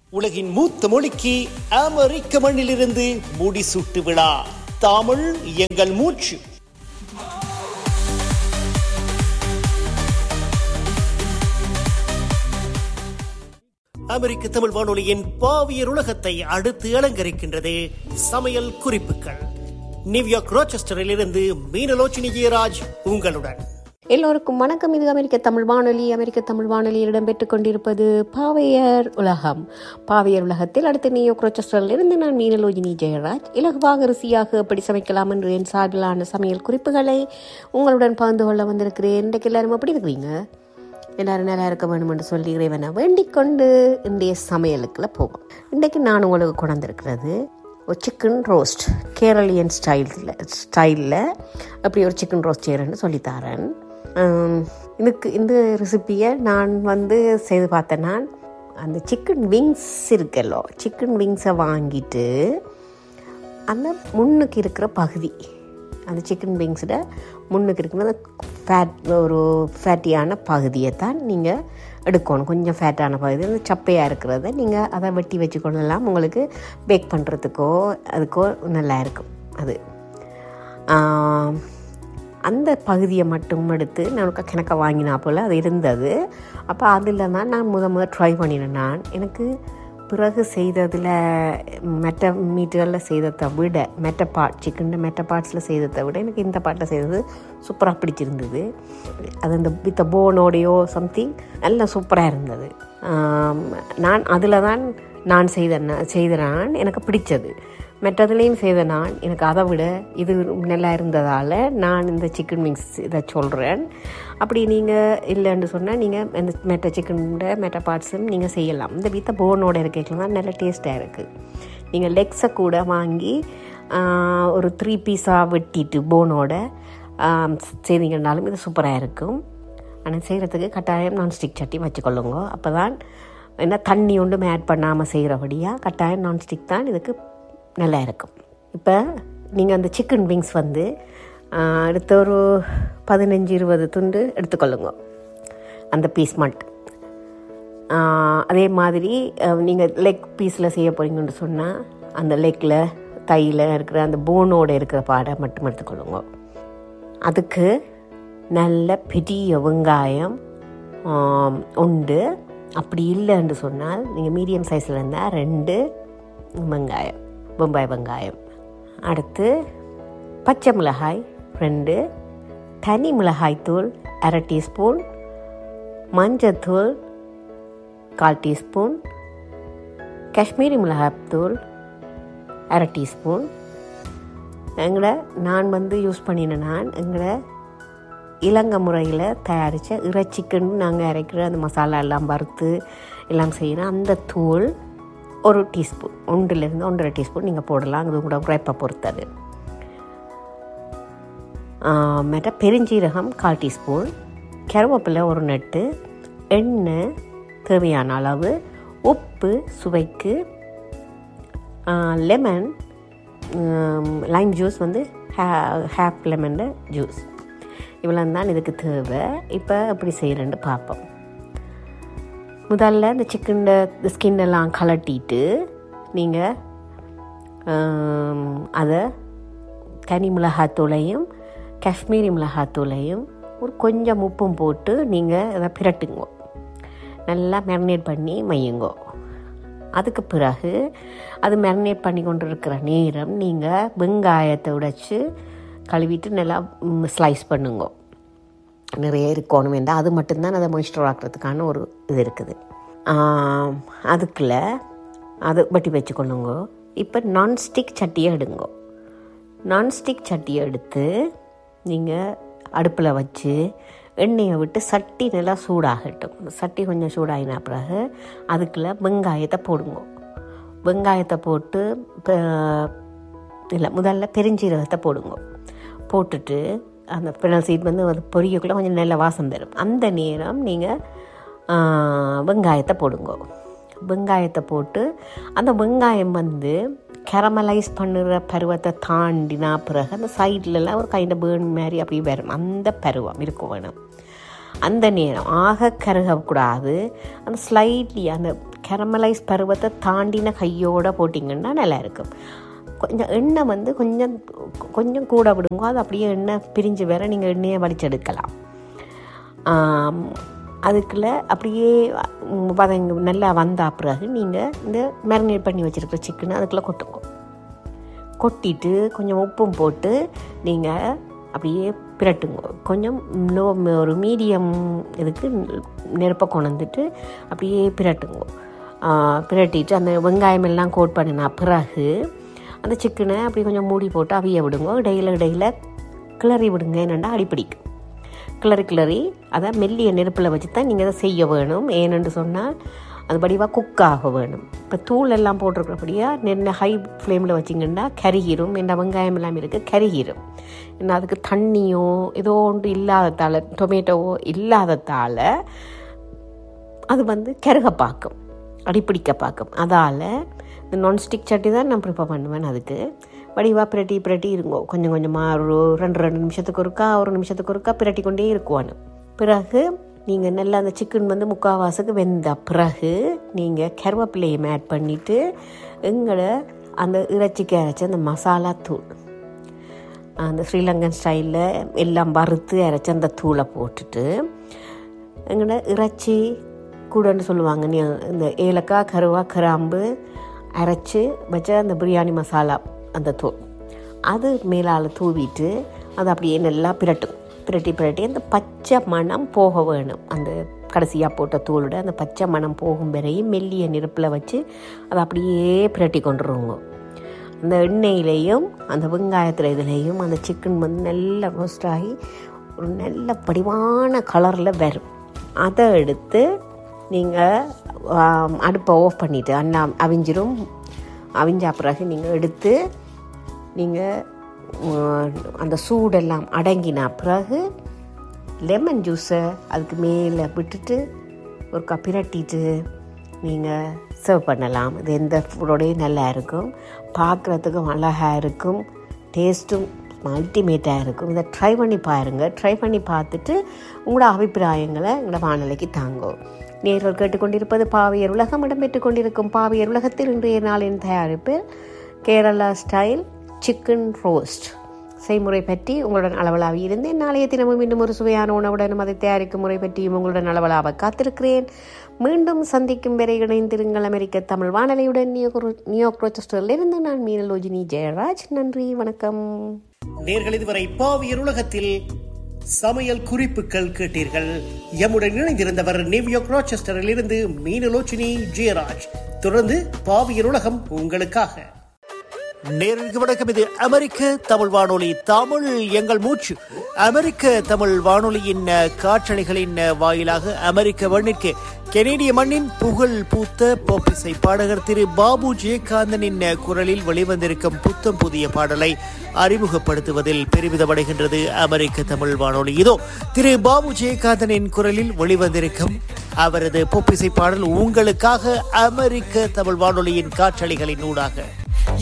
உலகின் மூத்த மொழிக்கு அமெரிக்க மண்ணிலிருந்து முடிசூட்டு விழா தமிழ் எங்கள் மூச்சு அமெரிக்க தமிழ் வானொலியின் பாவியர் உலகத்தை அடுத்து அலங்கரிக்கின்றது சமையல் குறிப்புகள் நியூயார்க் ரோச்செஸ்டரில் இருந்து மீனலோச்சினி ஜெயராஜ் உங்களுடன் எல்லோருக்கும் வணக்கம் இது அமெரிக்க தமிழ் வானொலி அமெரிக்க தமிழ் வானொலியில் இடம்பெற்றுக் கொண்டிருப்பது பாவையர் உலகம் பாவையர் உலகத்தில் அடுத்து நியோ குரோச்சஸ்டரில் இருந்து நான் மீனலோஜினி ஜெயராஜ் இலகுவாக ருசியாக எப்படி சமைக்கலாம் என்று என் சார்பிலான சமையல் குறிப்புகளை உங்களுடன் பகிர்ந்து கொள்ள வந்திருக்கிறேன் இன்றைக்கு எல்லாரும் எப்படி இருக்கிறீங்க எல்லாரும் நல்லா இருக்க வேணும் என்று சொல்லி இறைவனை வேண்டிக் கொண்டு இன்றைய சமையலுக்குள்ள போவோம் இன்றைக்கு நான் உங்களுக்கு கொண்டிருக்கிறது ஒரு சிக்கன் ரோஸ்ட் கேரளியன் ஸ்டைலில் ஸ்டைலில் அப்படி ஒரு சிக்கன் ரோஸ்ட் செய்கிறேன்னு சொல்லித்தரேன் ஆம், இதுக்கு இந்த ரெசிப்பியை நான் வந்து செய்து பார்த்தேன் நான் அந்த சிக்கன் விங்ஸ் இருக்கல்லோ சிக்கன் விங்ஸை வாங்கிட்டு அந்த முன்னுக்கு இருக்கிற பகுதி அந்த சிக்கன் விங்ஸில் முன்னுக்கு இருக்கிற அந்த ஃபேட் ஒரு ஃபேட்டியான பகுதியை தான் நீங்கள் எடுக்கணும் கொஞ்சம் ஃபேட்டான பகுதி அந்த சப்பையாக இருக்கிறத நீங்கள் அதை வெட்டி வச்சுக்கொள்ளலாம் உங்களுக்கு பேக் பண்ணுறதுக்கோ அதுக்கோ நல்லா இருக்கும் அது ஆம், அந்த பகுதியை மட்டும் எடுத்து நான் கணக்க வாங்கினா போல் அது இருந்தது அப்போ அதில் தான் நான் முத முத ட்ரை பண்ணினேன் நான் எனக்கு பிறகு செய்ததில் மெட்ட மீட்டரில் செய்ததை விட மெட்ட பார்ட் சிக்கன் மெட்ட பார்ட்ஸில் செய்ததை விட எனக்கு இந்த பாட்டில் செய்தது சூப்பராக பிடிச்சிருந்தது அது அந்த வித்த போனோடையோ சம்திங் நல்லா சூப்பராக இருந்தது ஆம், நான் அதில் தான் நான் செய்த செய்த நான் எனக்கு பிடிச்சது மற்றதுலேயும் செய்த நான் எனக்கு அதை விட இது நல்லா இருந்ததால் நான் இந்த சிக்கன் விங்ஸ் இதை சொல்கிறேன் அப்படி நீங்கள் இல்லைன்னு சொன்னால் நீங்கள் இந்த மெட்ட சிக்கனோட மெட்ட பார்ட்ஸும் நீங்கள் செய்யலாம் இந்த வித்த போனோட இருக்கலாம் தான் நல்ல டேஸ்ட்டாக இருக்குது நீங்கள் லெக்ஸை கூட வாங்கி ஆஹ், ஒரு த்ரீ பீஸாக வெட்டிட்டு போனோட ஆஹ், செய்தீங்கன்னாலும் இது சூப்பராக இருக்கும் ஆனால் செய்கிறதுக்கு கட்டாயம் நான்ஸ்டிக் சட்டி வச்சுக்கொள்ளுங்க அப்போ தான் என்ன தண்ணி ஒன்றும் ஆட் பண்ணாமல் செய்கிறபடியாக கட்டாயம் நான்ஸ்டிக் தான் இதுக்கு நல்லா இருக்கும் இப்போ நீங்கள் அந்த சிக்கன் விங்ஸ் வந்து ஆஹ், அடுத்த ஒரு பதினஞ்சு இருபது துண்டு எடுத்துக்கொள்ளுங்க அந்த பீஸ் மட்டும் ஆஹ், அதே மாதிரி நீங்கள் லெக் பீஸில் செய்ய போகிறீங்கன்னு சொன்னால் அந்த லெக்கில் தையில் இருக்கிற அந்த போனோட இருக்கிற பாடை மட்டும் எடுத்துக்கொள்ளுங்க அதுக்கு நல்ல பெரிய வெங்காயம் ஆம், உண்டு அப்படி இல்லைன்னு சொன்னால் நீங்கள் மீடியம் சைஸில் இருந்தால் ரெண்டு வெங்காயம் பொம்பாய் வெங்காயம் அடுத்து பச்சை மிளகாய் ரெண்டு தனி மிளகாய் தூள் அரை டீஸ்பூன் மஞ்சத்தூள் கால் டீஸ்பூன் காஷ்மீரி மிளகாய் தூள் அரை டீஸ்பூன் எங்களை நான் வந்து யூஸ் பண்ணின நான் எங்களை இலங்கை முறையில் தயாரித்த இறைச்சிக்குன்னு நாங்கள் அரைக்கிற அந்த மசாலா எல்லாம் வறுத்து எல்லாம் செய்கிறோம் அந்த தூள் ஒரு டீஸ்பூன் ஒன்றுலேருந்து ஒன்றரை டீஸ்பூன் நீங்கள் போடலாம் அது உங்களோட உரைப்பை பொறுத்தது மேட்ட பெருஞ்சீரகம் கால் டீஸ்பூன் கருவேப்பிலை ஒரு நட்டு எண்ணெய் தேவையான அளவு உப்பு சுவைக்கு லெமன் லைம் ஜூஸ் வந்து ஹாஃப் லெமன் ஜூஸ் இவ்வளோ தான் இதுக்கு தேவை இப்போ எப்படி செய்கிறேன்னு பார்ப்போம் முதல்ல இந்த சிக்கன் ஸ்கின் எல்லாம் கலட்டிட்டு நீங்கள் அதை தனி மிளகாத்தூளையும் காஷ்மீரி மிளகாத்தூளையும் ஒரு கொஞ்சம் உப்பும் போட்டு நீங்கள் அதை பிரட்டுங்க நல்லா மேரினேட் பண்ணி மையுங்கோ அதுக்கு பிறகு அது மேரினேட் பண்ணி கொண்டு இருக்கிற நேரம் நீங்கள் வெங்காயத்தை உடைச்சி கழுவிட்டு நல்லா ஸ்லைஸ் பண்ணுங்க நிறைய இருக்கணும் வேண்டாம் அது மட்டும்தான் அதை மாய்ஸ்டர் ஆக்கிறதுக்கான ஒரு இது இருக்குது ஆம், அதுக்குள்ள அது வட்டி வச்சுக்கொள்ளுங்க இப்போ நான்ஸ்டிக் சட்டியை எடுங்க நான்ஸ்டிக் சட்டியை எடுத்து நீங்கள் அடுப்பில் வச்சு எண்ணெயை விட்டு சட்டி நல்லா சூடாகட்டும் சட்டி கொஞ்சம் சூடாகின பிறகு அதுக்குள்ள வெங்காயத்தை போடுங்க வெங்காயத்தை போட்டு ப- இல்லை முதல்ல பெருஞ்சீரகத்தை போடுங்க போட்டுட்டு அந்த பினல் சீட் வந்து அது பொரியக்குள்ளே கொஞ்சம் நல்ல வாசம் தரும் அந்த நேரம் நீங்கள் வெங்காயத்தை போடுங்க வெங்காயத்தை போட்டு அந்த வெங்காயம் வந்து கேரமலைஸ் பண்ணுற பருவத்தை தாண்டினா பிறகு அந்த சைட்லலாம் ஒரு கைண்ட பேர்ன் மாதிரி அப்படி வரும் அந்த பருவம் இருக்கும் வேணும் அந்த நேரம் ஆக கருகக்கூடாது அந்த ஸ்லைட்லி அந்த கேரமலைஸ் பருவத்தை தாண்டின கையோட போட்டிங்கன்னா நல்லா இருக்கும் கொஞ்சம் எண்ணெய் வந்து கொஞ்சம் கொஞ்சம் கூட விடுங்க அது அப்படியே எண்ணெய் பிரிஞ்சு வேற நீங்கள் எண்ணெயை வடிச்செடுக்கலாம் ஆம், அதுக்குள்ள அப்படியே ம், வதங்க நல்லா வந்தா பிறகு நீங்கள் இந்த மேரினேட் பண்ணி வச்சுருக்கிற சிக்கனை அதுக்குள்ளே கொட்டுங்க கொட்டிட்டு கொஞ்சம் உப்பும் போட்டு நீங்கள் அப்படியே பிரட்டுங்க கொஞ்சம் லோ ஒரு மீடியம் இதுக்கு நெருப்பை கொண்டுட்டு அப்படியே பிரட்டுங்க ஆ, பிரட்டிட்டு அந்த வெங்காயம் எல்லாம் கோட் பண்ணினா பிறகு அந்த சிக்கனை அப்படி கொஞ்சம் மூடி போட்டு அவிய விடுங்க இடையில இடையில கிளறி விடுங்க என்னென்னா அடிப்பிடிக்கும் கிளறி கிளறி அதை மெல்லிய நெருப்பில் வச்சு தான் நீங்கள் அதை செய்ய வேணும் ஏனென்று சொன்னால் அது வடிவாக குக் ஆக வேணும் இப்போ தூள் எல்லாம் போட்டிருக்கிறபடியாக நென்ன ஹை ஃப்ளேமில் வச்சிங்கன்னா கருகிரும் என்ன வெங்காயம் எல்லாம் இருக்குது கருகிரும் என்ன அதுக்கு தண்ணியோ ஏதோ ஒன்று இல்லாததால் டொமேட்டோவோ இல்லாததால் அது வந்து கருக பார்க்கும் அடிப்பிடிக்க பார்க்கும் அதால் இந்த நான்ஸ்டிக் சட்டி தான் நான் ப்ரிப்பேர் பண்ணுவேன் அதுக்கு வடிவாக பிரட்டி பிரட்டி இருங்கோ கொஞ்சம் கொஞ்சமாக ஒரு ரெண்டு ரெண்டு நிமிஷத்துக்கு ஒருக்கா ஒரு நிமிஷத்துக்கு ஒருக்கா பிரட்டி கொண்டே இருக்குவானு பிறகு நீங்கள் நல்லா அந்த சிக்கன் வந்து முக்கால்வாசுக்கு வெந்த பிறகு நீங்கள் கருவேப்பிலையும் ஆட் பண்ணிவிட்டு எங்களை அந்த இறைச்சிக்கு அரைச்ச அந்த மசாலா தூள் அந்த ஸ்ரீலங்கன் ஸ்டைலில் எல்லாம் வறுத்து அரைச்ச அந்த தூளை போட்டுட்டு எங்கள்ட இறைச்சி கூடன்னு சொல்லுவாங்க நீ இந்த ஏலக்காய் கருவா கிராம்பு அரைச்சி வச்ச அந்த பிரியாணி மசாலா அந்த தூள் அது மேலால் தூவிட்டு அது அப்படியே நல்லா பிரட்டும் பிரட்டி பிரட்டி அந்த பச்சை மணம் போக வேணும் அந்த கடைசியாக போட்ட தூளோட அந்த பச்சை மணம் போகும் வரையும் மெல்லிய நெருப்பில் வச்சு அதை அப்படியே பிரட்டி கொண்டுருவோங்க அந்த எண்ணெயிலையும் அந்த வெங்காயத்தில் இதுலேயும் அந்த சிக்கன் வந்து நல்லா ரோஸ்ட் ஆகி ஒரு நல்ல படிவான கலரில் வரும் அதை எடுத்து நீங்கள் அடுப்பை ஆஃப் பண்ணிவிட்டு அண்ணா அவிஞ்சிரும் அவிஞ்ச பிறகு நீங்கள் எடுத்து நீங்கள் அந்த சூடெல்லாம் அடங்கின பிறகு லெமன் ஜூஸை அதுக்கு மேலே விட்டுட்டு ஒரு கப் பிரட்டிட்டு நீங்கள் சர்வ் பண்ணலாம் இது எந்த ஃபுட்டோடையும் நல்லா இருக்கும் பார்க்குறதுக்கும் அழகாக இருக்கும் டேஸ்ட்டும் அல்டிமேட்டாக இருக்கும் இதை ட்ரை பண்ணி பாருங்கள் ட்ரை பண்ணி பார்த்துட்டு உங்களோட அபிப்பிராயங்களை எங்களோட வானிலைக்கு தாங்கும் நேர்கள் கேட்டுக்கொண்டிருப்பது பாவியர் உலகம் இடம்பெற்றுக் கொண்டிருக்கும் பாவியர் உலகத்தில் இன்றைய நாளின் தயாரிப்பு கேரளா ஸ்டைல் சிக்கன் ரோஸ்ட் செய்முறை பற்றி உங்களுடன் அளவலாவி இருந்தேன் நாளைய தினமும் இன்னும் ஒரு சுவையான உணவுடனும் அதை தயாரிக்கும் முறை பற்றியும் உங்களுடன் அளவலாக காத்திருக்கிறேன் மீண்டும் சந்திக்கும் வரை இணைந்திருங்கள் அமெரிக்க தமிழ் வானொலியுடன் நியோ நியோக் ரோச்சஸ்டரில் இருந்து நான் மீனலோஜினி ஜெயராஜ் நன்றி வணக்கம் நேர்கள் இதுவரை பாவியர் உலகத்தில் சமையல் குறிப்புகள் கேட்டீர்கள் எம்முடன் இணைந்திருந்தவர் நியூயார்க் ராச்செஸ்டரில் இருந்து மீனலோச்சினி ஜெயராஜ் தொடர்ந்து பாவியர் உலகம் உங்களுக்காக நேருக்கு வணக்கம் இது அமெரிக்க தமிழ் வானொலி தமிழ் எங்கள் மூச்சு அமெரிக்க தமிழ் வானொலியின் அஹ், காற்றலைகளின் அஹ், வாயிலாக அமெரிக்க மண்ணிற்கு கெனேடிய மண்ணின் புகழ் பூத்த போப்பிசை பாடகர் திரு பாபு ஜெயகாந்தனின் அஹ், குரலில் வெளிவந்திருக்கும் புத்தம் புதிய பாடலை அறிமுகப்படுத்துவதில் பெருமிதமடைகின்றது அமெரிக்க தமிழ் வானொலி இதோ திரு பாபு ஜெயகாந்தனின் குரலில் வெளிவந்திருக்கும் அவரது பொப்பிசை பாடல் உங்களுக்காக அமெரிக்க தமிழ் வானொலியின் காற்றலைகளின் ஊடாக